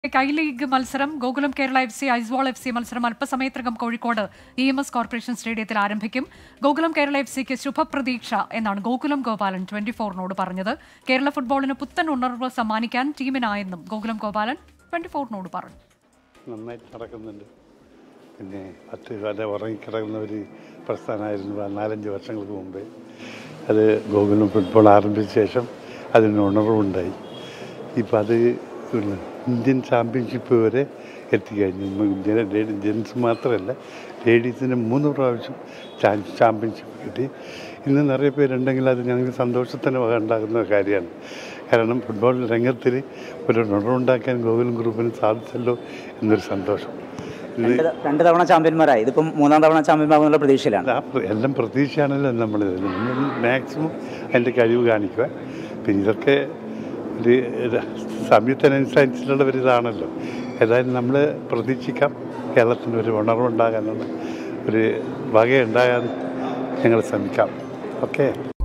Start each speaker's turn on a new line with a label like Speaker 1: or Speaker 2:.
Speaker 1: I league മത്സരം Gokulam Kerala F C Aizawl F C മത്സരം അല്പസമയത്തിനകം Kozhikode E M S corporation സ്റ്റേഡിയത്തിൽ ആരംഭിക്കും ഗോകുലം കേരള എഫ് സിക്ക് ശുഭപ്രതീക്ഷ എന്നാണ് ഗോകുലം ഗോപാലൻ ട്വന്റി ഫോറിനോട് പറഞ്ഞത് കേരള ഫുട്ബോളിന് പുത്തൻ ഉണർവ് സമ്മാനിക്കാൻ ടീമിനായെന്നും ഗോകുലം ഗോപാലൻ ട്വന്റി ഫോറിനോട് പറഞ്ഞു
Speaker 2: നന്നായിട്ട് നടക്കുന്നുണ്ട് പിന്നെ പത്ത് കാലം ഉറങ്ങിക്കിടക്കുന്ന ഒരു പ്രസ്ഥാനമായിരുന്നു നാലഞ്ച് വർഷങ്ങൾക്ക് മുമ്പേ അത് ഗോകുലം ഫുട്ബോൾ ആരംഭിച്ച ശേഷം അതിന് ഉണർവുണ്ടായി ഇപ്പം അത് പിന്നെ ഇന്ത്യൻ ചാമ്പ്യൻഷിപ്പ് വരെ എത്തിക്കഴിഞ്ഞു ജന- ലേഡി- ജെൻസ് മാത്രമല്ല ലേഡീസിന് മൂന്ന് പ്രാവശ്യം ചാ- ചാമ്പ്യൻഷിപ്പ് കിട്ടി ഇന്ന് നിറയെ പേരുണ്ടെങ്കിൽ അത് ഞങ്ങൾക്ക് സന്തോഷത്തിന് വക ഉണ്ടാകുന്ന കാര്യമാണ് കാരണം ഫുട്ബോൾ രംഗത്തിൽ ഒരു ഉണർവുണ്ടാക്കാൻ ഗോകുലം ഗ്രൂപ്പിന് സാധിച്ചല്ലോ എന്നൊരു സന്തോഷം ഇത്
Speaker 3: രണ്ട് ത- രണ്ട് തവണ ചാമ്പ്യന്മാരായി ഇതിപ്പം മൂന്നാം തവണ ചാമ്പ്യന്മാരെന്നുള്ള പ്രതീക്ഷയിലാണ്
Speaker 2: ആ പ്ര- എല്ലാം പ്രതീക്ഷയാണല്ലോ നമ്മൾ നമ്മൾ മാക്സിമം അതിൻ്റെ കഴിവ് കാണിക്കുക പിന്നെ ഇതൊക്കെ ഒരു ഇത് സമയത്തിനനുസരിച്ചുള്ള ഒരു ഇതാണല്ലോ ഏതായാലും നമ്മൾ പ്രതീക്ഷിക്കാം കേരളത്തിന് ഒരു ഉണർവുണ്ടാകാനുള്ള ഒരു വകയുണ്ടാകാൻ ഞങ്ങൾ ശ്രമിക്കാം ഓക്കെ